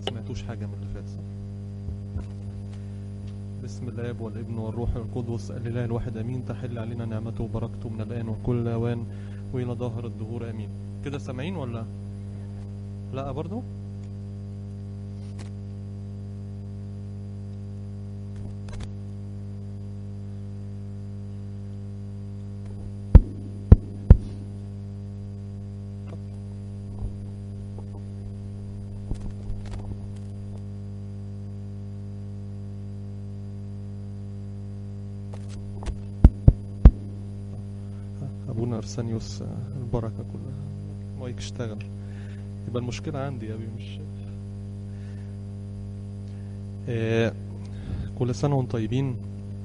ما سمعتوش حاجة من اللي فات صح بسم الاب والابن والروح القدس الاله الواحد امين تحل علينا نعمته وبركته من الان وكل اوان والى ظهر الدهور امين كده سامعين ولا لا برضو ابونا ارسانيوس آه، البركه كلها المايك اشتغل يبقى المشكله عندي يا ابي مش آه، كل سنه وانتم طيبين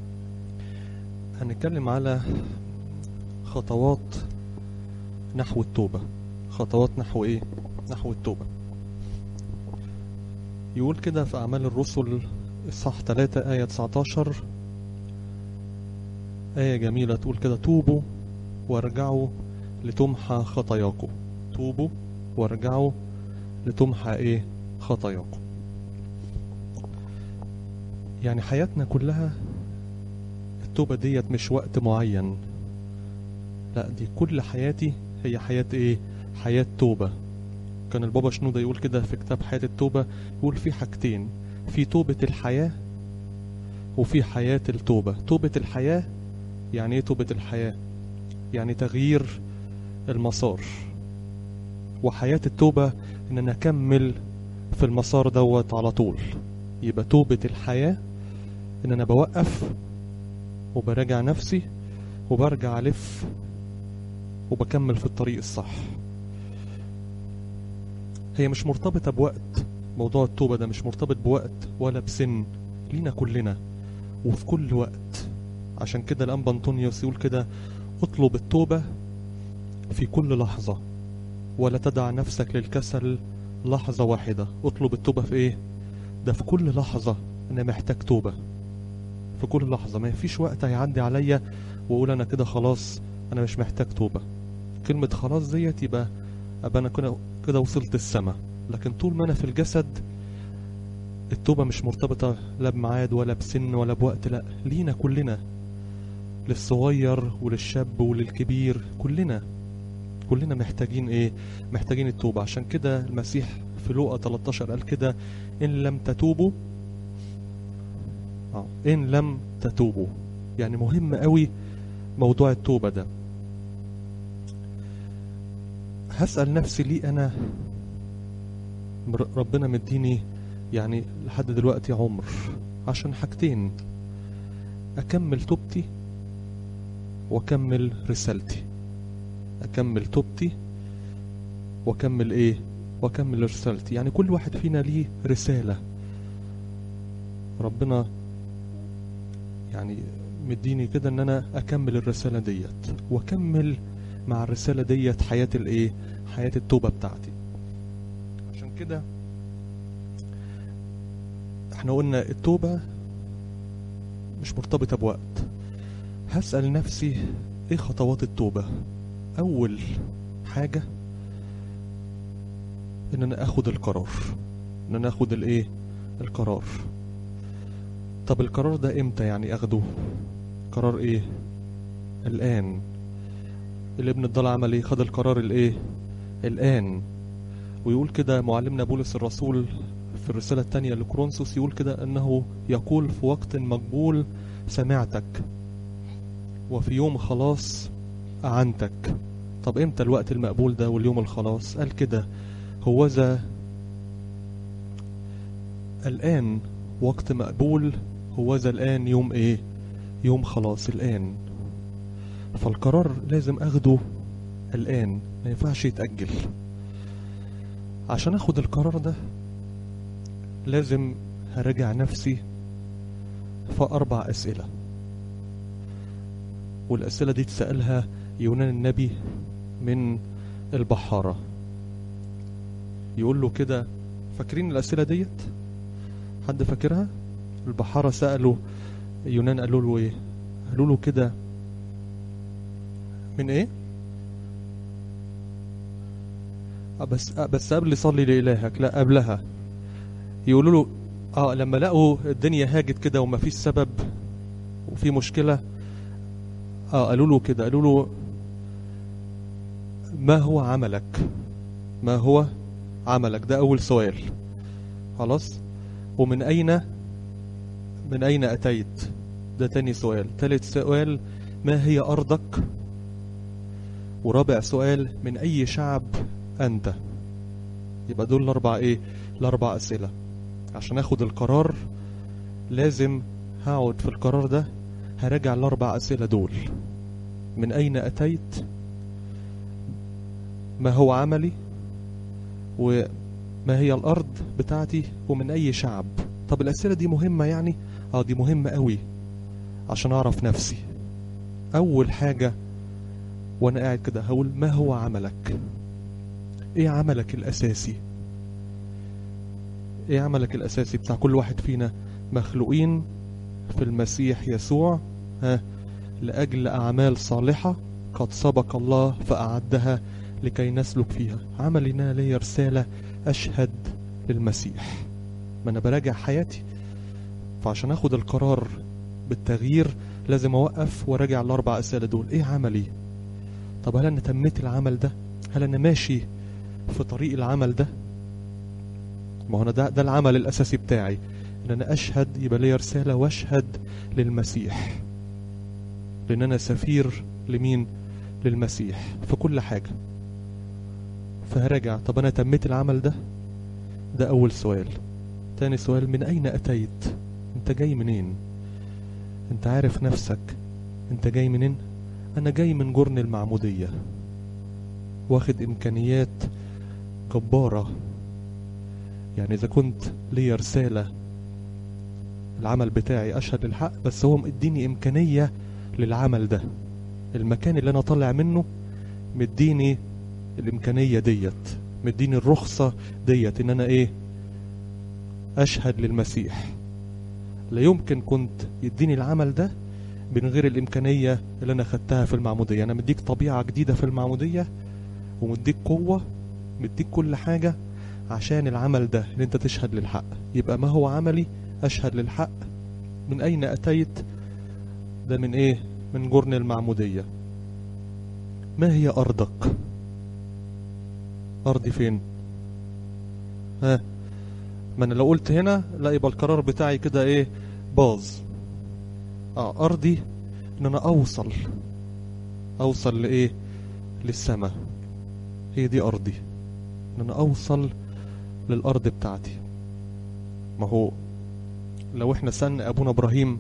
هنتكلم على خطوات نحو التوبه خطوات نحو ايه نحو التوبه يقول كده في اعمال الرسل اصحاح 3 ايه 19 آية جميلة تقول كده توبوا وارجعوا لتمحى خطاياكم توبوا وارجعوا لتمحى ايه خطاياكم يعني حياتنا كلها التوبة ديت مش وقت معين لا دي كل حياتي هي حياة ايه حياة توبة كان البابا شنودة يقول كده في كتاب حياة التوبة يقول في حاجتين في توبة الحياة وفي حياة التوبة توبة الحياة يعني ايه توبة الحياة يعني تغيير المسار وحياة التوبة ان انا اكمل في المسار دوت على طول يبقى توبة الحياة ان انا بوقف وبراجع نفسي وبرجع الف وبكمل في الطريق الصح هي مش مرتبطة بوقت موضوع التوبة ده مش مرتبط بوقت ولا بسن لينا كلنا وفي كل وقت عشان كده الأنبا أنطونيوس يقول كده اطلب التوبة في كل لحظة ولا تدع نفسك للكسل لحظة واحدة اطلب التوبة في ايه ده في كل لحظة انا محتاج توبة في كل لحظة ما فيش وقت هيعدي عليا واقول انا كده خلاص انا مش محتاج توبة كلمة خلاص ديت يبقى ابقى انا كده كده وصلت السما لكن طول ما انا في الجسد التوبة مش مرتبطة لا بميعاد ولا بسن ولا بوقت لا لينا كلنا للصغير وللشاب وللكبير كلنا كلنا محتاجين ايه محتاجين التوبة عشان كده المسيح في لوقا 13 قال كده ان لم تتوبوا آه، ان لم تتوبوا يعني مهم قوي موضوع التوبة ده هسأل نفسي ليه انا مر- ربنا مديني يعني لحد دلوقتي عمر عشان حاجتين اكمل توبتي واكمل رسالتي اكمل توبتي واكمل ايه واكمل رسالتي يعني كل واحد فينا ليه رسالة ربنا يعني مديني كده ان انا اكمل الرسالة ديت واكمل مع الرسالة ديت حياة الايه حياة التوبة بتاعتي عشان كده احنا قلنا التوبة مش مرتبطة بوقت هسأل نفسي ايه خطوات التوبة اول حاجة ان انا اخد القرار ان انا اخد الايه القرار طب القرار ده امتى يعني اخده قرار ايه الان الابن الضال عمل ايه خد القرار الايه الان ويقول كده معلمنا بولس الرسول في الرسالة الثانية لكرونسوس يقول كده انه يقول في وقت مقبول سمعتك وفي يوم خلاص أعنتك طب امتى الوقت المقبول ده واليوم الخلاص قال كده هوذا الآن وقت مقبول هوذا الآن يوم ايه يوم خلاص الآن فالقرار لازم اخده الآن ما ينفعش يتأجل عشان اخد القرار ده لازم هراجع نفسي في أربع أسئلة والأسئلة دي تسألها يونان النبي من البحارة يقول له كده فاكرين الأسئلة ديت حد فاكرها البحارة سألوا يونان قالوا له ايه قالوا له كده من ايه آه بس آه بس قبل صلي لإلهك لا قبلها يقولوا له اه لما لقوا الدنيا هاجت كده ومفيش سبب وفي مشكلة اه قالوا له كده قالوا له ما هو عملك ما هو عملك ده أول سؤال خلاص ومن أين من أين أتيت ده تاني سؤال تالت سؤال ما هي أرضك ورابع سؤال من أي شعب أنت يبقى دول الأربع إيه الأربع أسئلة عشان أخد القرار لازم هقعد في القرار ده هراجع الأربع أسئلة دول من أين أتيت ما هو عملي وما هي الأرض بتاعتي ومن أي شعب طب الأسئلة دي مهمة يعني اه دي مهمة قوي عشان أعرف نفسي أول حاجة وأنا قاعد كده هقول ما هو عملك إيه عملك الأساسي إيه عملك الأساسي بتاع كل واحد فينا مخلوقين في المسيح يسوع ها لأجل أعمال صالحة قد سبق الله فأعدها لكي نسلك فيها عملنا لي رسالة أشهد للمسيح ما أنا براجع حياتي فعشان أخد القرار بالتغيير لازم أوقف وراجع الأربع أسئلة دول إيه عملي طب هل أنا تميت العمل ده هل أنا ماشي في طريق العمل ده ما هو أنا ده, ده العمل الأساسي بتاعي إن أنا أشهد يبقى لي رسالة وأشهد للمسيح لأن أنا سفير لمين للمسيح في كل حاجة فهرجع طب أنا تميت العمل ده ده أول سؤال تاني سؤال من أين أتيت أنت جاي منين أنت عارف نفسك أنت جاي منين أنا جاي من جرن المعمودية واخد إمكانيات جبارة يعني إذا كنت لي رسالة العمل بتاعي أشهد الحق بس هو مديني إمكانية للعمل ده المكان اللي أنا طالع منه مديني الإمكانية ديت مديني الرخصة ديت إن أنا إيه أشهد للمسيح لا يمكن كنت يديني العمل ده من غير الإمكانية اللي أنا خدتها في المعمودية أنا مديك طبيعة جديدة في المعمودية ومديك قوة مديك كل حاجة عشان العمل ده ان انت تشهد للحق يبقى ما هو عملي اشهد للحق من اين اتيت ده من ايه من جرن المعمودية ما هي ارضك ارضي فين ها ما انا لو قلت هنا لا يبقى القرار بتاعي كده ايه باظ اه ارضي ان انا اوصل اوصل لايه للسماء هي دي ارضي ان انا اوصل للارض بتاعتي ما هو لو احنا سن ابونا ابراهيم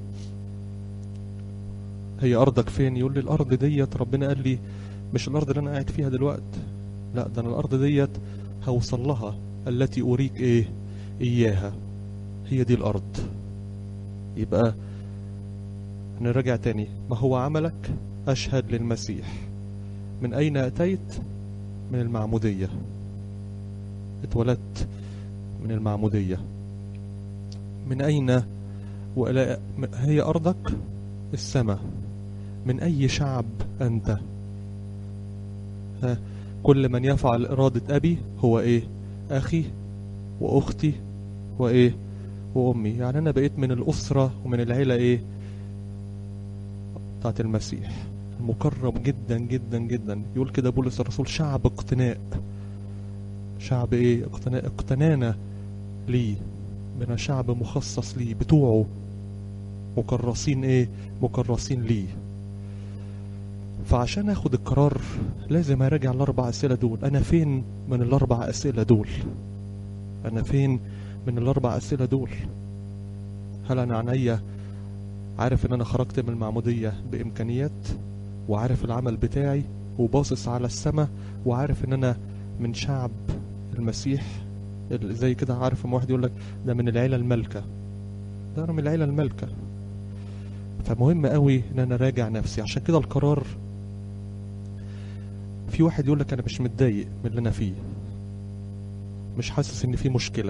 هي ارضك فين يقول لي الارض ديت ربنا قال لي مش الارض اللي انا قاعد فيها دلوقت لا ده انا الارض ديت هوصل لها التي اريك ايه اياها هي دي الارض يبقى نرجع تاني ما هو عملك اشهد للمسيح من اين اتيت من المعموديه اتولدت من المعمودية من أين ولا هي أرضك السماء من أي شعب أنت ها كل من يفعل إرادة أبي هو إيه أخي وأختي وإيه وأمي يعني أنا بقيت من الأسرة ومن العيلة إيه بتاعت المسيح المكرم جدا جدا جدا يقول كده بولس الرسول شعب اقتناء شعب ايه اقتنا... اقتنانا ليه بنا شعب مخصص ليه بتوعه مكرسين ايه مكرسين ليه فعشان اخد القرار لازم اراجع الاربع اسئله دول انا فين من الاربع اسئله دول انا فين من الاربع اسئله دول هل انا عينيا عارف ان انا خرجت من المعموديه بامكانيات وعارف العمل بتاعي وباصص على السماء وعارف ان انا من شعب المسيح زي كده عارف لما واحد يقول لك ده من العيلة المالكة ده أنا من العيلة المالكة فمهم قوي ان انا راجع نفسي عشان كده القرار في واحد يقول لك انا مش متضايق من اللي انا فيه مش حاسس ان في مشكلة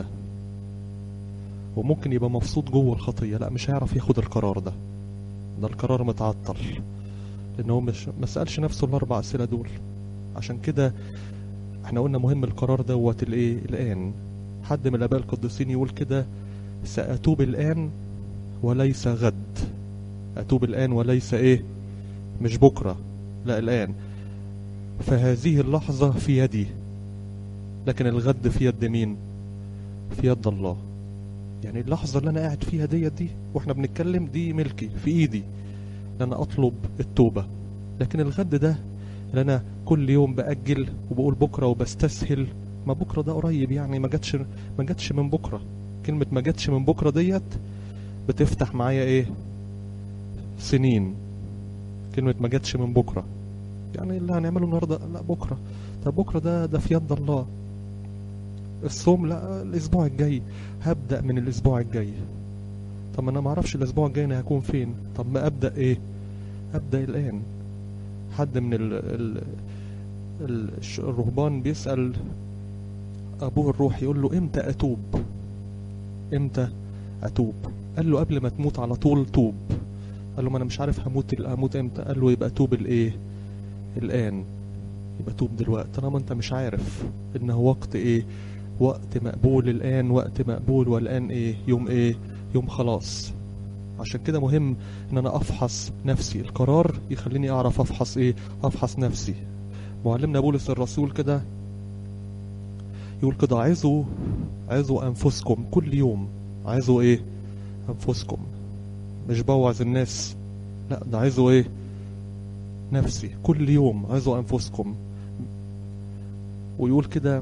وممكن يبقى مبسوط جوه الخطية لا مش هيعرف ياخد القرار ده ده القرار متعطل لان هو مش ما سألش نفسه الاربع اسئلة دول عشان كده احنا قلنا مهم القرار دوت الايه الان حد من الآباء القديسين يقول كده سأتوب الآن وليس غد أتوب الآن وليس إيه مش بكرة لا الآن فهذه اللحظة في يدي لكن الغد في يد مين في يد الله يعني اللحظة اللي أنا قاعد فيها ديت دي وإحنا بنتكلم دي ملكي في إيدي إن أنا أطلب التوبة لكن الغد ده اللي أنا كل يوم بأجل وبقول بكرة وبستسهل ما بكرة ده قريب يعني ما جاتش ما جاتش من بكرة كلمة ما جاتش من بكرة ديت بتفتح معايا إيه سنين كلمة ما جاتش من بكرة يعني اللي هنعمله النهاردة لا بكرة طب بكرة ده ده في يد الله الصوم لا الاسبوع الجاي هبدأ من الاسبوع الجاي طب انا ما اعرفش الاسبوع الجاي انا هكون فين طب ما ابدأ ايه ابدأ الان حد من ال ال ال الرهبان بيسأل ابوه الروح يقول له امتى اتوب امتى اتوب قال له قبل ما تموت على طول توب قال له ما انا مش عارف هموت هموت امتى قال له يبقى توب الايه الان يبقى توب دلوقتي طالما انت مش عارف انه وقت ايه وقت مقبول الآن وقت مقبول والآن إيه يوم إيه يوم خلاص عشان كده مهم إن أنا أفحص نفسي القرار يخليني أعرف أفحص إيه أفحص نفسي معلمنا بولس الرسول كده يقول كده عظوا عظوا أنفسكم كل يوم عظوا إيه أنفسكم مش بوعظ الناس لا ده عظوا إيه نفسي كل يوم عظوا أنفسكم ويقول كده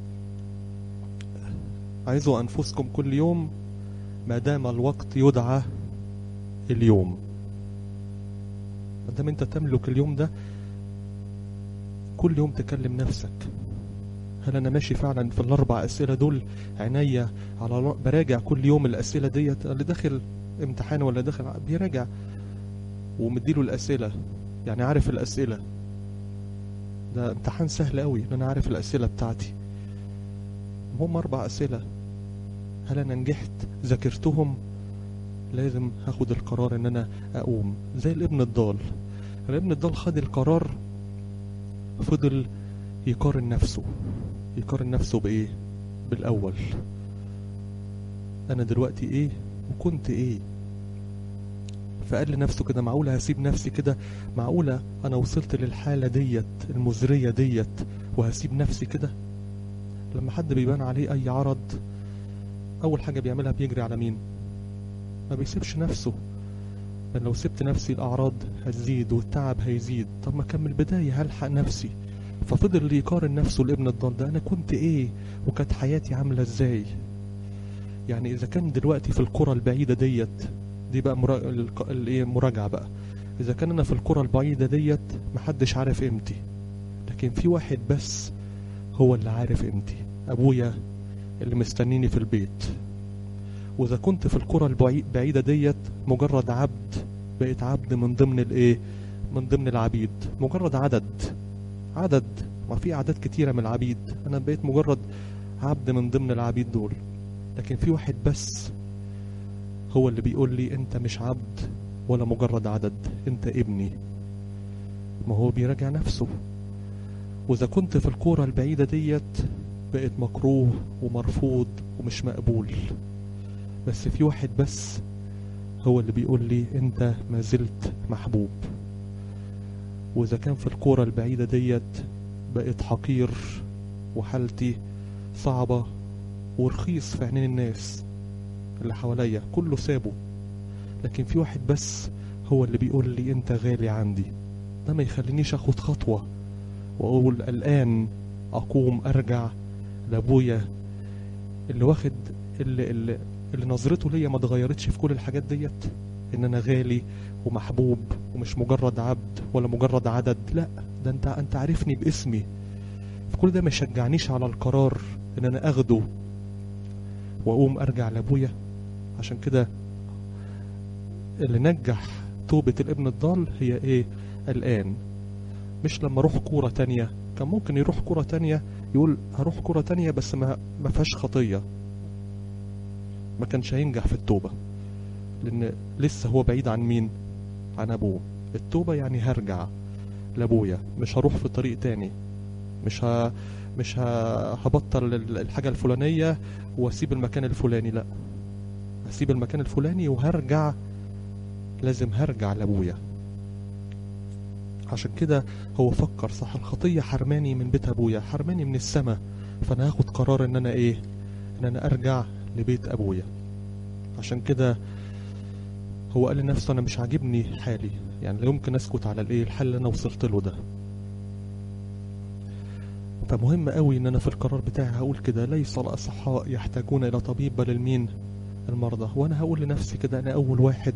عظوا أنفسكم كل يوم ما دام الوقت يدعى اليوم ما دام انت تملك اليوم ده كل يوم تكلم نفسك هل انا ماشي فعلا في الاربع اسئله دول عينيا على براجع كل يوم الاسئله ديت اللي داخل امتحان ولا داخل بيراجع ومديله الاسئله يعني عارف الاسئله ده امتحان سهل قوي ان انا عارف الاسئله بتاعتي هم اربع اسئله هل انا نجحت ذاكرتهم لازم هاخد القرار ان انا اقوم زي الابن الضال الابن الضال خد القرار فضل يقارن نفسه يقارن نفسه بايه بالاول انا دلوقتي ايه وكنت ايه فقال لنفسه كده معقولة هسيب نفسي كده معقولة أنا وصلت للحالة ديت المزرية ديت وهسيب نفسي كده لما حد بيبان عليه أي عرض أول حاجة بيعملها بيجري على مين ما بيسيبش نفسه لأن لو سبت نفسي الأعراض هتزيد والتعب هيزيد طب ما كان من البداية هلحق نفسي ففضل يقارن نفسه الابن الضال ده أنا كنت إيه وكانت حياتي عاملة إزاي يعني إذا كان دلوقتي في القرى البعيدة ديت دي بقى مرا... الايه مراجعة بقى إذا كان أنا في القرى البعيدة ديت محدش عارف قيمتي لكن في واحد بس هو اللي عارف قيمتي أبويا اللي مستنيني في البيت وإذا كنت في القرى البعيدة ديت مجرد عبد بقيت عبد من ضمن الإيه من ضمن العبيد مجرد عدد عدد ما في أعداد كتيرة من العبيد أنا بقيت مجرد عبد من ضمن العبيد دول لكن في واحد بس هو اللي بيقول لي انت مش عبد ولا مجرد عدد انت ابني ما هو بيراجع نفسه واذا كنت في الكورة البعيدة ديت بقت مكروه ومرفوض ومش مقبول بس في واحد بس هو اللي بيقول لي انت ما زلت محبوب واذا كان في الكورة البعيدة ديت بقت حقير وحالتي صعبة ورخيص في عينين الناس اللي حواليا كله سابه لكن في واحد بس هو اللي بيقول لي انت غالي عندي ده ما يخلينيش اخد خطوة واقول الان اقوم ارجع لابويا اللي واخد اللي, اللي, اللي نظرته ليا ما اتغيرتش في كل الحاجات ديت ان انا غالي ومحبوب ومش مجرد عبد ولا مجرد عدد لا ده انت انت عارفني باسمي فكل ده ما يشجعنيش على القرار ان انا اخده واقوم ارجع لابويا عشان كده اللي نجح توبة الابن الضال هي ايه الان مش لما اروح كورة تانية كان ممكن يروح كورة تانية يقول هروح كورة تانية بس ما ما فيهاش خطية ما كانش هينجح في التوبة لان لسه هو بعيد عن مين عن ابوه التوبة يعني هرجع لابويا مش هروح في طريق تاني مش ه... مش ه- هبطل ال- الحاجة الفلانية واسيب المكان الفلاني لا هسيب المكان الفلاني وهرجع لازم هرجع لابويا عشان كده هو فكر صح الخطية حرماني من بيت ابويا حرماني من السماء فانا هاخد قرار ان انا ايه ان انا ارجع لبيت ابويا عشان كده هو قال لنفسه انا مش عاجبني حالي يعني لا يمكن اسكت على الايه الحل اللي انا وصلت له ده فمهم قوي ان انا في القرار بتاعي هقول كده ليس الاصحاء يحتاجون الى طبيب بل المين المرضى وانا هقول لنفسي كده انا اول واحد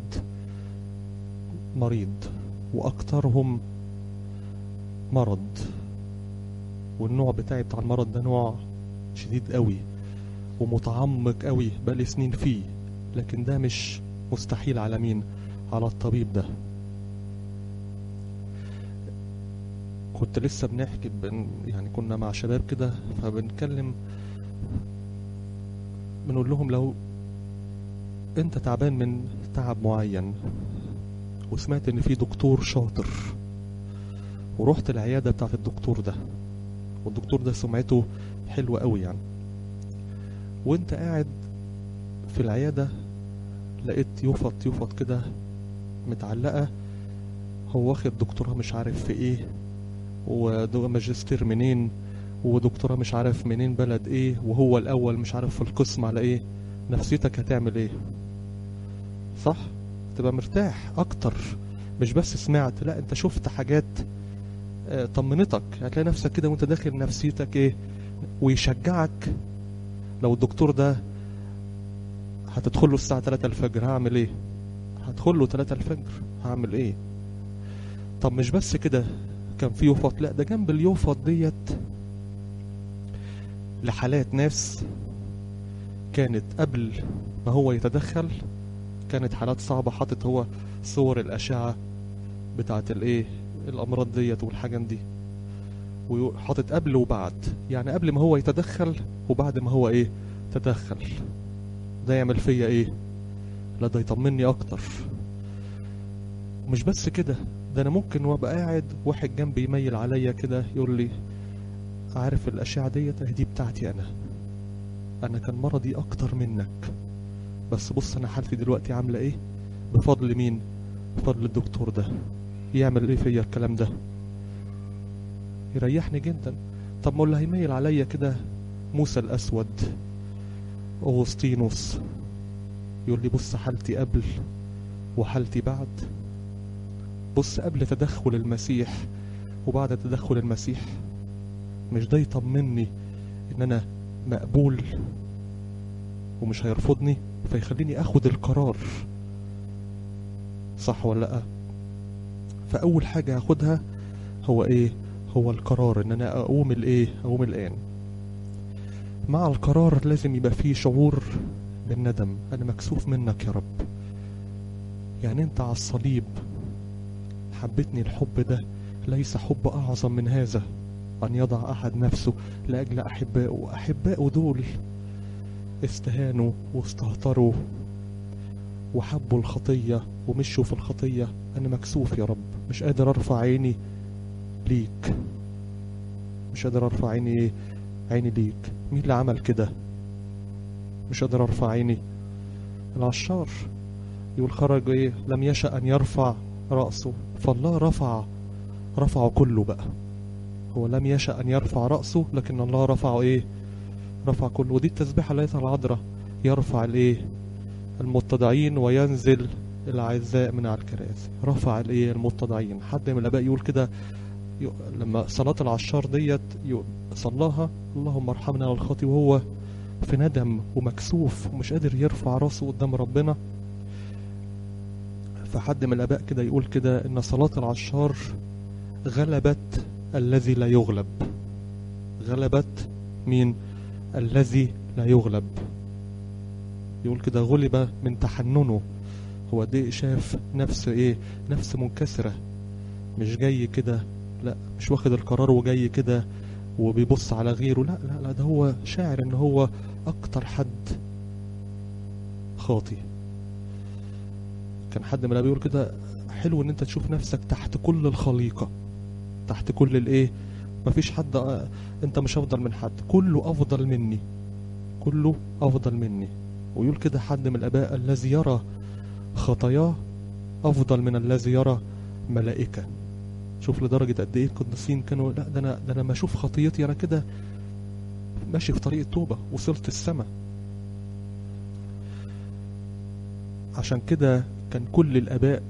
مريض واكثرهم مرض والنوع بتاعي بتاع المرض ده نوع شديد قوي ومتعمق قوي بقالي سنين فيه لكن ده مش مستحيل على مين على الطبيب ده كنت لسه بنحكي بن يعني كنا مع شباب كده فبنتكلم بنقول لهم لو انت تعبان من تعب معين وسمعت ان في دكتور شاطر ورحت العيادة بتاعت الدكتور ده والدكتور ده سمعته حلوة قوي يعني وانت قاعد في العيادة لقيت يفط يفط كده متعلقة هو واخد دكتوراه مش عارف في ايه وماجستير منين ودكتوراه مش عارف منين بلد ايه وهو الاول مش عارف في القسم على ايه نفسيتك هتعمل ايه صح تبقى مرتاح اكتر مش بس سمعت لا انت شفت حاجات آه، طمنتك هتلاقي نفسك كده وانت داخل نفسيتك ايه ويشجعك لو الدكتور ده هتدخل له الساعة 3 الفجر هعمل ايه هدخل له 3 الفجر هعمل ايه طب مش بس كده كان في يوفط لا ده جنب اليوفط ديت لحالات ناس كانت قبل ما هو يتدخل كانت حالات صعبة حاطط هو صور الأشعة بتاعت الايه الأمراض ديت والحاجات دي وحاطط قبل وبعد يعني قبل ما هو يتدخل وبعد ما هو ايه تدخل ده يعمل فيا ايه لا ده يطمني اكتر مش بس كده ده انا ممكن وابقى قاعد واحد جنبي يميل عليا كده يقول لي عارف الاشعه ديت اهي دي بتاعتي انا انا كان مرضي اكتر منك بس بص انا حالتي دلوقتي عامله ايه بفضل مين بفضل الدكتور ده يعمل ايه فيا الكلام ده يريحني جدا طب ما اللي هيميل عليا كده موسى الاسود اغسطينوس يقول لي بص حالتي قبل وحالتي بعد بص قبل تدخل المسيح وبعد تدخل المسيح مش ده يطمني ان انا مقبول ومش هيرفضني فيخليني اخد القرار صح ولا لا فاول حاجة هاخدها هو ايه هو القرار ان انا اقوم الايه اقوم الان مع القرار لازم يبقى فيه شعور بالندم انا مكسوف منك يا رب يعني انت على الصليب حبتني الحب ده ليس حب اعظم من هذا ان يضع احد نفسه لاجل احبائه واحبائه دول استهانوا واستهتروا وحبوا الخطية ومشوا في الخطية أنا مكسوف يا رب مش قادر أرفع عيني ليك مش قادر أرفع عيني إيه عيني ليك مين اللي عمل كده مش قادر أرفع عيني العشار يقول خرج إيه لم يشأ أن يرفع رأسه فالله رفع رفعه كله بقى هو لم يشأ أن يرفع رأسه لكن الله رفعه إيه رفع كله ودي التسبيحة ليس العذراء يرفع الإيه المتضعين وينزل الأعزاء من على الكراسي رفع الإيه المتضعين حد من الآباء يقول كده ي- لما صلاة العشار ديت ي- صلاها اللهم ارحمنا على الخاطي وهو في ندم ومكسوف ومش قادر يرفع راسه قدام ربنا فحد من الآباء كده يقول كده إن صلاة العشار غلبت الذي لا يغلب غلبت مين الذي لا يغلب يقول كده غلب من تحننه هو دي شاف نفس ايه نفس منكسرة مش جاي كده لا مش واخد القرار وجاي كده وبيبص على غيره لا لا لا ده هو شاعر ان هو اكتر حد خاطي كان حد من بيقول كده حلو ان انت تشوف نفسك تحت كل الخليقة تحت كل الايه مفيش حد آه، انت مش افضل من حد كله افضل مني كله افضل مني ويقول كده حد من الاباء الذي يرى خطاياه افضل من الذي يرى ملائكه شوف لدرجه قد ايه القديسين كانوا لا ده انا ده انا ما اشوف خطيتي انا كده ماشي في طريق التوبه وصلت السماء عشان كده كان كل الاباء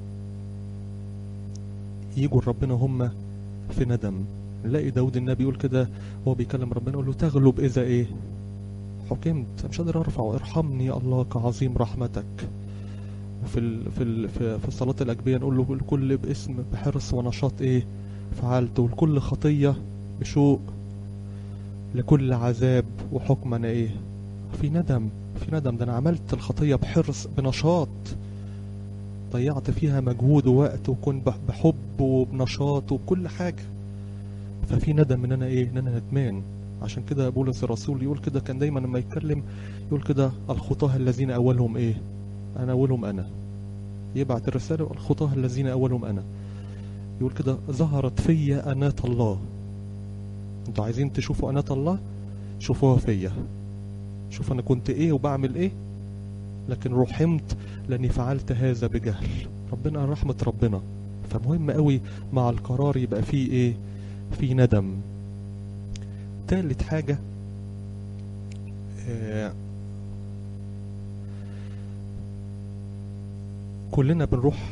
يجوا لربنا هم في ندم نلاقي داود النبي يقول كده وهو بيكلم ربنا يقول له تغلب اذا ايه حكمت مش قادر ارفع ارحمني يا الله كعظيم رحمتك وفي ال في ال في, في صلاة الأجبية نقول له الكل باسم بحرص ونشاط ايه فعلت والكل خطية بشوق لكل عذاب وحكم انا ايه في ندم في ندم ده انا عملت الخطية بحرص بنشاط ضيعت فيها مجهود ووقت وكن بح- بحب وبنشاط وبكل حاجة ففي ندم ان انا ايه ان انا ندمان عشان كده بولس الرسول يقول كده كان دايما لما يتكلم يقول كده الخطاه الذين اولهم ايه انا اولهم انا يبعت الرسالة الخطاه الذين اولهم انا يقول كده ظهرت فيا اناة الله انتوا عايزين تشوفوا اناة الله شوفوها فيا شوف انا كنت ايه وبعمل ايه لكن رحمت لاني فعلت هذا بجهل ربنا رحمة ربنا فمهم قوي مع القرار يبقى فيه ايه في ندم تالت حاجة آه كلنا بنروح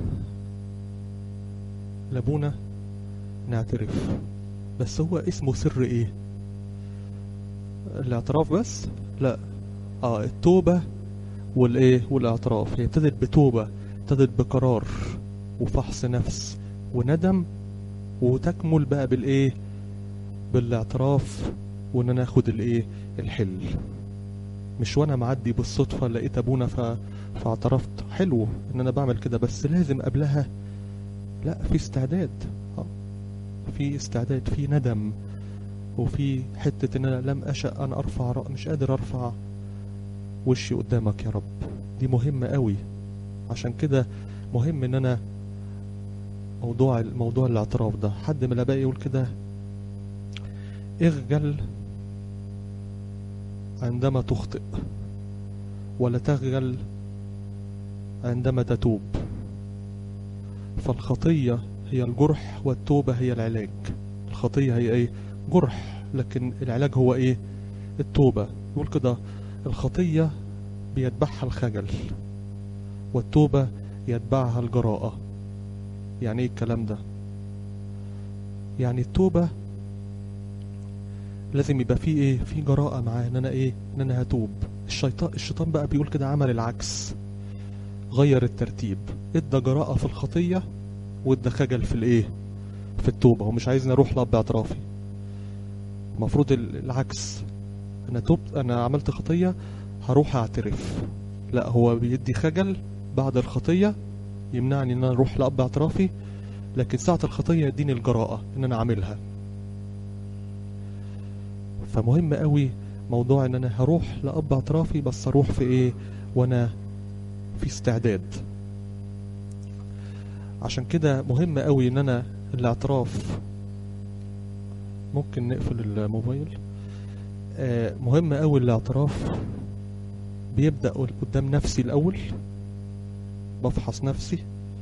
لابونا نعترف بس هو اسمه سر ايه الاعتراف بس لا اه التوبة والايه والاعتراف هي ابتدت بتوبة ابتدت بقرار وفحص نفس وندم وتكمل بقى بالايه بالاعتراف وان انا اخد الايه الحل مش وانا معدي بالصدفة لقيت ابونا ف... فاعترفت حلو ان انا بعمل كده بس لازم قبلها لا في استعداد آه. في استعداد في ندم وفي حتة ان انا لم اشأ ان ارفع رأ... مش قادر ارفع وشي قدامك يا رب دي مهمة قوي عشان كده مهم ان انا موضوع موضوع الاعتراف ده حد من الاباء يقول كده اخجل عندما تخطئ ولا تخجل عندما تتوب فالخطية هي الجرح والتوبة هي العلاج الخطية هي ايه جرح لكن العلاج هو ايه التوبة يقول كده الخطية بيتبعها الخجل والتوبة يتبعها الجراءة يعني ايه الكلام ده يعني التوبة لازم يبقى فيه ايه في جراءة معاه ان انا ايه ان انا هتوب الشيطان الشيطان بقى بيقول كده عمل العكس غير الترتيب ادى جراءة في الخطية وادى خجل في الايه في التوبة هو مش عايزني اروح لأب اعترافي المفروض ال- العكس انا توبت انا عملت خطية هروح اعترف لا هو بيدي خجل بعد الخطية يمنعني ان انا اروح لأب اعترافي لكن ساعة الخطية يديني الجراءة ان انا اعملها فمهم قوي موضوع ان انا هروح لأب اعترافي بس اروح في ايه وانا في استعداد عشان كده مهم قوي ان انا الاعتراف ممكن نقفل الموبايل آه مهم قوي الاعتراف بيبدأ قدام نفسي الاول بفحص نفسي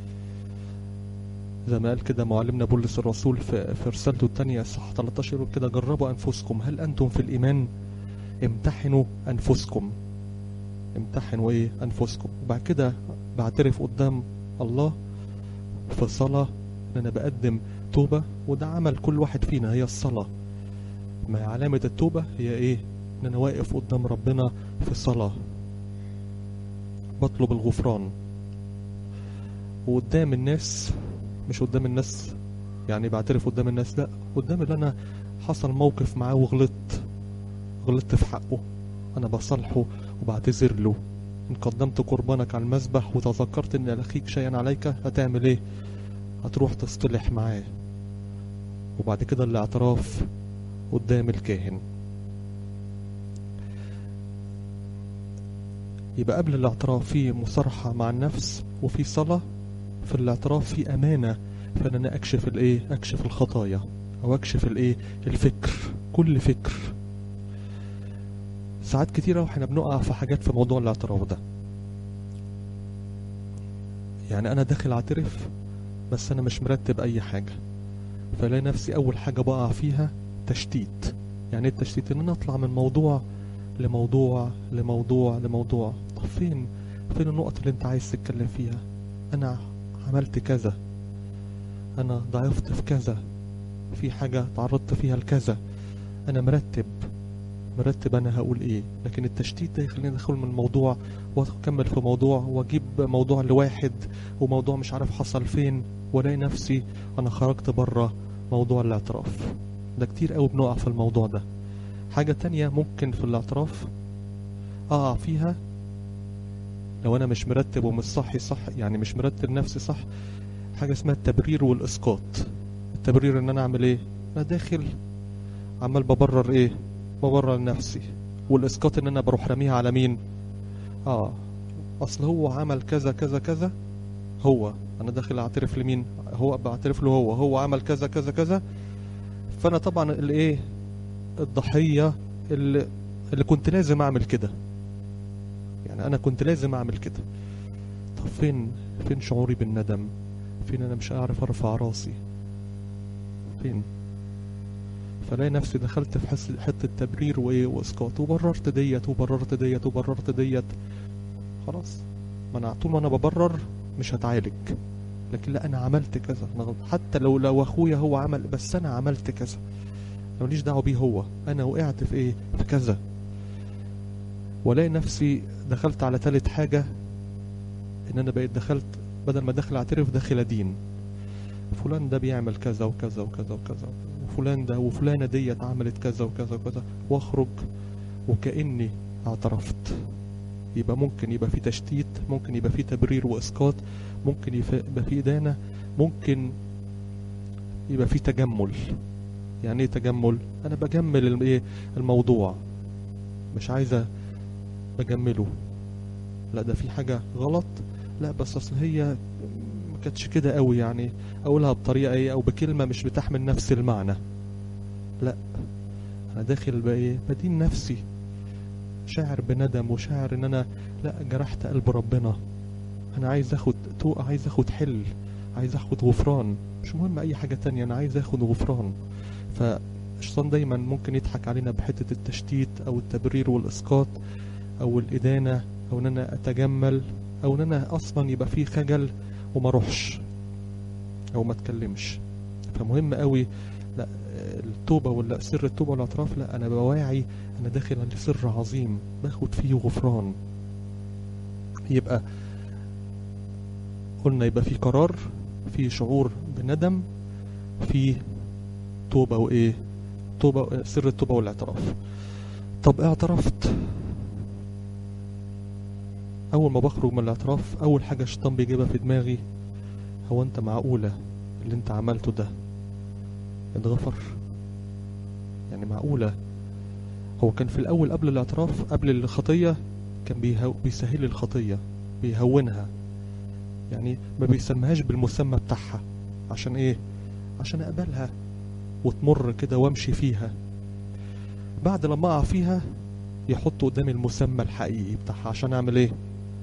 زي ما قال كده معلمنا بولس الرسول في, في رسالته الثانية صح 13 يقول كده جربوا أنفسكم هل أنتم في الإيمان امتحنوا أنفسكم امتحنوا إيه أنفسكم وبعد كده بعترف قدام الله في صلاة إن أنا بقدم توبة وده عمل كل واحد فينا هي الصلاة ما علامة التوبة هي إيه إن أنا واقف قدام ربنا في صلاة بطلب الغفران وقدام الناس مش قدام الناس يعني بعترف قدام الناس لا قدام اللي انا حصل موقف معاه وغلطت غلطت في حقه انا بصالحه وبعتذر له ان قدمت قربانك على المذبح وتذكرت ان لاخيك شيئا عليك هتعمل ايه هتروح تصطلح معاه وبعد كده الاعتراف قدام الكاهن يبقى قبل الاعتراف في مصارحة مع النفس وفي صلاة في الاعتراف في أمانة فإن أنا أكشف الإيه؟ أكشف الخطايا او اكشف الايه الفكر كل فكر ساعات كتيرة واحنا بنقع في حاجات في موضوع الاعتراف ده يعني انا داخل اعترف بس انا مش مرتب اي حاجة فلاقي نفسي اول حاجة بقع فيها تشتيت يعني ايه التشتيت ان انا اطلع من موضوع لموضوع لموضوع لموضوع طب فين فين النقط اللي انت عايز تتكلم فيها انا عملت كذا انا ضعفت في كذا في حاجة تعرضت فيها لكذا انا مرتب مرتب انا هقول ايه لكن التشتيت ده يخليني ادخل من الموضوع واكمل في موضوع واجيب موضوع لواحد وموضوع مش عارف حصل فين والاقي نفسي انا خرجت بره موضوع الاعتراف ده كتير قوي بنقع في الموضوع ده حاجة تانية ممكن في الاعتراف اقع فيها لو انا مش مرتب ومش صحي صح يعني مش مرتب نفسي صح حاجة اسمها التبرير والاسقاط التبرير ان انا اعمل ايه انا داخل عمال ببرر ايه ببرر لنفسي والاسقاط ان انا بروح راميها على مين اه اصل هو عمل كذا كذا كذا هو انا داخل اعترف لمين هو بعترف له هو هو عمل كذا كذا كذا فانا طبعا الايه الضحية اللي, اللي كنت لازم اعمل كده يعني انا كنت لازم اعمل كده طب فين فين شعوري بالندم فين انا مش عارف ارفع راسي فين فلاقي نفسي دخلت في حس حته تبرير وايه واسقاط وبررت ديت وبررت ديت وبررت ديت خلاص ما انا طول ما انا ببرر مش هتعالج لكن لا انا عملت كذا أنا حتى لو لو اخويا هو عمل بس انا عملت كذا ماليش دعوه بيه هو انا وقعت في ايه في كذا والاقي نفسي دخلت على تالت حاجه ان انا بقيت دخلت بدل ما داخل اعترف داخل ادين فلان ده بيعمل كذا وكذا وكذا وكذا وفلان ده وفلانة ديت عملت كذا وكذا وكذا واخرج وكأني اعترفت يبقى ممكن يبقى في تشتيت ممكن يبقى في تبرير واسقاط ممكن يبقى في ادانة ممكن يبقى في تجمل يعني ايه تجمل انا بجمل ايه الموضوع مش عايزة بجمله لا ده في حاجة غلط لا بس اصل هي ما كانتش كده قوي يعني اقولها بطريقه ايه او بكلمه مش بتحمل نفس المعنى لا انا داخل بايه بدين نفسي شاعر بندم وشاعر ان انا لا جرحت قلب ربنا انا عايز اخد تو عايز اخد حل عايز اخد غفران مش مهم اي حاجه تانية انا عايز اخد غفران فالشيطان دايما ممكن يضحك علينا بحته التشتيت او التبرير والاسقاط او الادانه او ان انا اتجمل او ان انا اصلا يبقى في خجل وما اروحش او ما اتكلمش فمهم قوي لا التوبه ولا سر التوبه والاعتراف لا انا بواعي انا داخل على سر عظيم باخد فيه غفران يبقى قلنا يبقى في قرار في شعور بندم في توبه وايه توبه سر التوبه والاعتراف طب اعترفت اول ما بخرج من الاعتراف اول حاجه الشيطان بيجيبها في دماغي هو انت معقوله اللي انت عملته ده اتغفر يعني معقوله هو كان في الاول قبل الاعتراف قبل الخطيه كان بيهو بيسهل لي الخطيه بيهونها يعني ما بيسميهاش بالمسمى بتاعها عشان ايه عشان اقبلها وتمر كده وامشي فيها بعد لما اقع فيها يحط قدامي المسمى الحقيقي بتاعها عشان اعمل ايه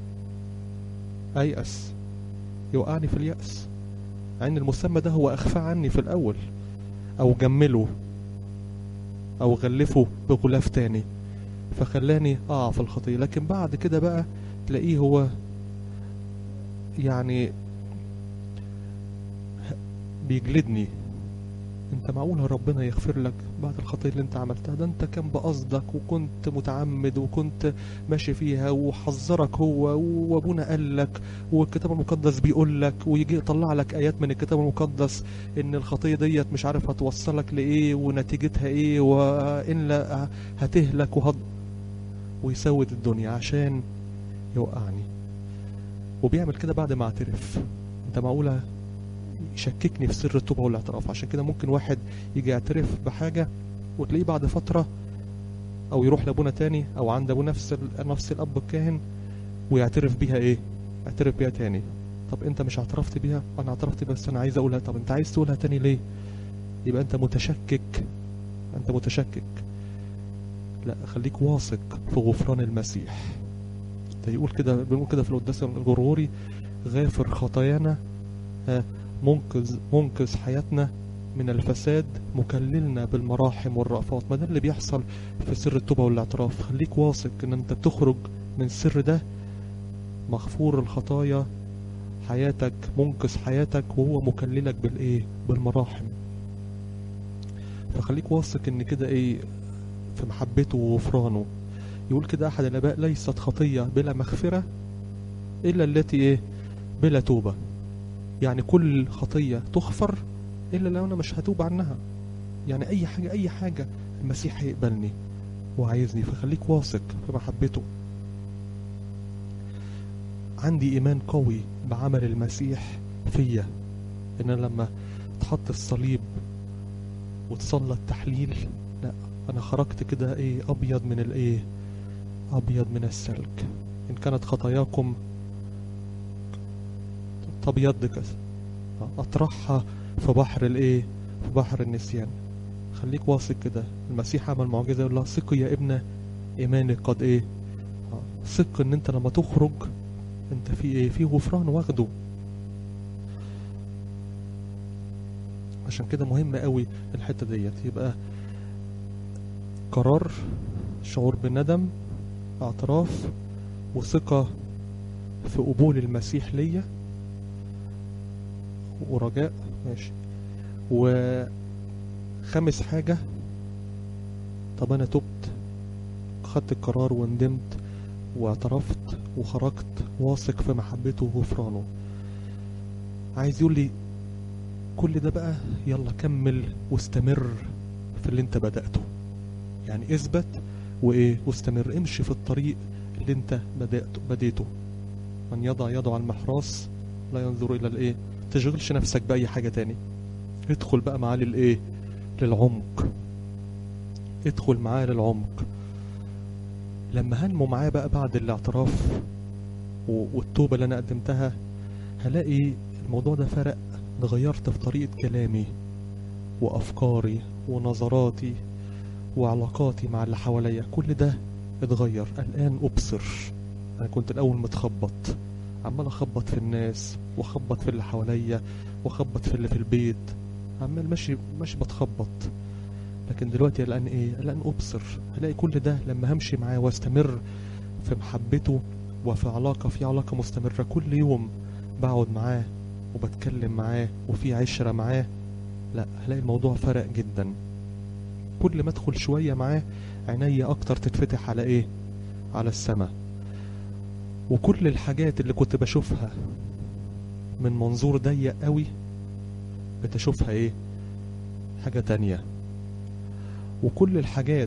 ايأس يوقعني في اليأس يعني المسمى ده هو اخفى عني في الاول او جمله او غلفه بغلاف تاني فخلاني اقع في الخطيه لكن بعد كده بقى تلاقيه هو يعني بيجلدني انت معقول ربنا يغفر لك بعد الخطيه اللي انت عملتها ده انت كان بقصدك وكنت متعمد وكنت ماشي فيها وحذرك هو وابونا قال لك والكتاب المقدس بيقول لك ويجي يطلع لك ايات من الكتاب المقدس ان الخطيه ديت مش عارف هتوصلك لايه ونتيجتها ايه وان لا هتهلك وهض ويسود الدنيا عشان يوقعني وبيعمل كده بعد ما اعترف انت معقوله يشككني في سر التوبه والاعتراف عشان كده ممكن واحد يجي يعترف بحاجه وتلاقيه بعد فتره او يروح لابونا تاني او عند ابونا نفس نفس الاب الكاهن ويعترف بيها ايه يعترف بيها تاني طب انت مش اعترفت بيها انا اعترفت بس انا عايز اقولها طب انت عايز تقولها تاني ليه يبقى انت متشكك انت متشكك لا خليك واثق في غفران المسيح ده يقول كده بنقول كده في القداس الجروري غافر خطايانا ها، منقذ منقذ حياتنا من الفساد مكللنا بالمراحم والرأفات ما ده اللي بيحصل في سر التوبة والاعتراف خليك واثق ان انت بتخرج من السر ده مغفور الخطايا حياتك منقذ حياتك وهو مكللك بالايه بالمراحم فخليك واثق ان كده ايه في محبته وغفرانه يقول كده احد الاباء ليست خطية بلا مغفرة الا التي ايه بلا توبة يعني كل خطية تغفر الا لو انا مش هتوب عنها يعني اي حاجة اي حاجة المسيح هيقبلني وعايزني فخليك واثق في محبته عندي ايمان قوي بعمل المسيح فيا ان انا لما اتحط الصليب وتصلى التحليل لا انا خرجت كده ايه ابيض من الايه ابيض من السلك ان كانت خطاياكم تبيض كذا اطرحها في بحر الايه في بحر النسيان خليك واثق كده المسيح عمل معجزه يقول لها ثقي يا ابنه ايمانك قد ايه آه، ثق ان انت لما تخرج انت في ايه في غفران واخده عشان كده مهم قوي الحته ديت يبقى قرار شعور بالندم اعتراف وثقه في قبول المسيح ليا ورجاء ماشي وخامس حاجة طب أنا تبت خدت القرار وندمت واعترفت وخرجت واثق في محبته وغفرانه عايز يقول لي كل ده بقى يلا كمل واستمر في اللي انت بدأته يعني اثبت وايه واستمر امشي في الطريق اللي انت بدأته بديته من يضع يده على المحراث لا ينظر الى الايه تشغلش نفسك بأي حاجة تاني ادخل بقى معاه للايه للعمق ادخل معاه للعمق لما هنمو معاه بقى بعد الاعتراف و- والتوبة اللي انا قدمتها هلاقي الموضوع ده فرق اتغيرت في طريقة كلامي وافكاري ونظراتي وعلاقاتي مع اللي حواليا كل ده اتغير الان ابصر انا كنت الاول متخبط عمال اخبط في الناس واخبط في اللي حواليا واخبط في اللي في البيت عمال ماشي ماشي بتخبط لكن دلوقتي الان ايه الان ابصر هلاقي كل ده لما همشي معاه واستمر في محبته وفي علاقه في علاقه مستمره كل يوم بقعد معاه وبتكلم معاه وفي عشره معاه لا هلاقي الموضوع فرق جدا كل ما ادخل شويه معاه عينيا اكتر تتفتح على ايه على السماء وكل الحاجات اللي كنت بشوفها من منظور ضيق قوي بتشوفها ايه حاجة تانية وكل الحاجات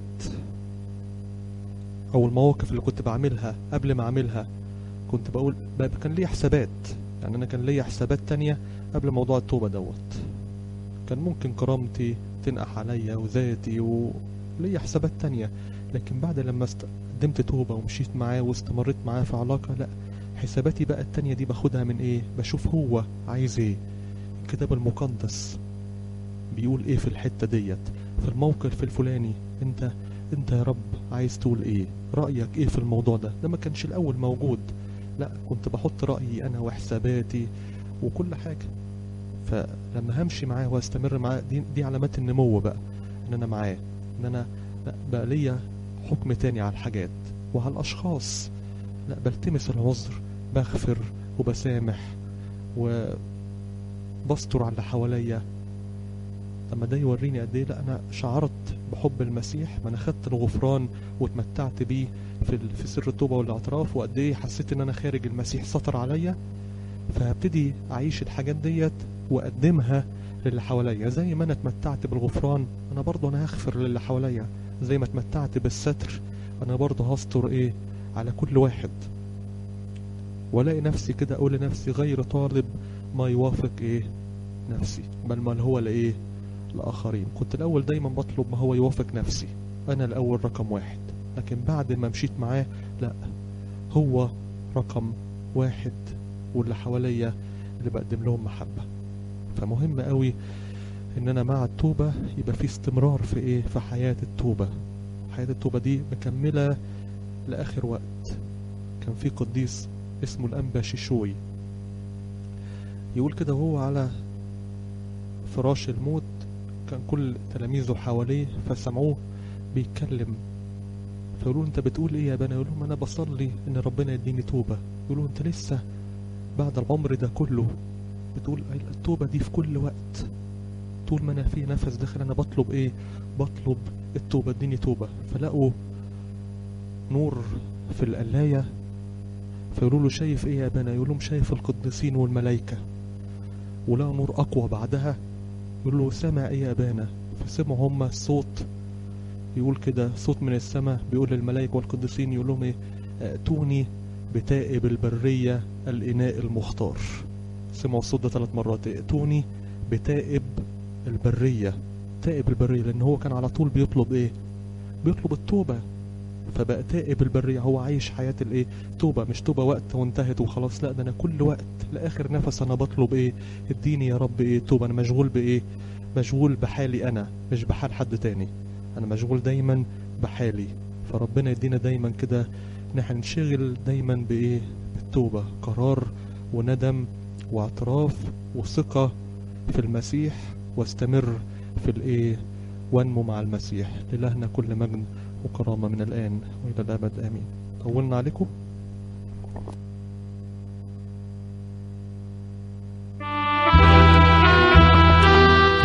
او المواقف اللي كنت بعملها قبل ما اعملها كنت بقول بقى كان ليا حسابات يعني انا كان ليا حسابات تانية قبل موضوع التوبة دوت كان ممكن كرامتي تنقح عليا وذاتي وليا حسابات تانية لكن بعد لما است- قدمت توبة ومشيت معاه واستمريت معاه في علاقة لا حساباتي بقى التانية دي باخدها من ايه بشوف هو عايز ايه الكتاب المقدس بيقول ايه في الحتة ديت في الموقف الفلاني انت انت يا رب عايز تقول ايه رأيك ايه في الموضوع ده ده ما كانش الاول موجود لا كنت بحط رأيي انا وحساباتي وكل حاجة فلما همشي معاه واستمر معاه دي, دي علامات النمو بقى ان انا معاه ان انا لا بقى ليا حكم تاني على الحاجات وعلى الاشخاص لا بلتمس العذر بغفر وبسامح وبستر على اللي حواليا لما ده يوريني قد ايه لا انا شعرت بحب المسيح ما انا خدت الغفران واتمتعت بيه في ال- في سر التوبه والاعتراف وقد ايه حسيت ان انا خارج المسيح سطر عليا فهبتدي اعيش الحاجات ديت واقدمها للي حواليا زي ما انا اتمتعت بالغفران انا برضه انا هغفر للي حواليا زي ما اتمتعت بالستر انا برضه هستر ايه على كل واحد والاقي نفسي كده اقول لنفسي غير طالب ما يوافق ايه نفسي بل ما هو لايه الاخرين كنت الاول دايما بطلب ما هو يوافق نفسي انا الاول رقم واحد لكن بعد ما مشيت معاه لا هو رقم واحد واللي حواليا اللي بقدم لهم محبة فمهم قوي ان انا مع التوبة يبقى في استمرار في ايه في حياة التوبة حياة التوبة دي مكملة لاخر وقت كان في قديس اسمه الانبا شيشوي يقول كده وهو على فراش الموت كان كل تلاميذه حواليه فسمعوه بيتكلم فيقولوا انت بتقول ايه يا بنا يقول لهم انا بصلي ان ربنا يديني توبة يقولوا انت لسه بعد العمر ده كله بتقول التوبة دي في كل وقت طول ما انا في نفس داخل انا بطلب ايه بطلب التوبة اديني توبة فلقوا نور في القلاية فيقولوا له شايف ايه يا بنا يقول لهم شايف القديسين والملائكة ولقوا نور اقوى بعدها يقول له سمع ايه يا بانا فسمعوا هما الصوت يقول كده صوت من السماء بيقول للملائكة والقديسين يقول لهم ايه ائتوني بتائب البرية الإناء المختار سمعوا الصوت ده ثلاث مرات ائتوني بتائب البرية تائب البرية لأن هو كان على طول بيطلب ايه بيطلب التوبة فبقى تائب البرية هو عايش حياة الايه توبة مش توبة وقت وانتهت وخلاص لا ده انا كل وقت لاخر نفس انا بطلب ايه اديني يا رب ايه توبة انا مشغول بايه مشغول بحالي انا مش بحال حد تاني انا مشغول دايما بحالي فربنا يدينا دايما كده ان احنا ننشغل دايما بايه بالتوبة قرار وندم واعتراف وثقة في المسيح واستمر في الايه وانمو مع المسيح لإلهنا كل مجد وكرامة من الآن وإلى الأبد آمين طولنا عليكم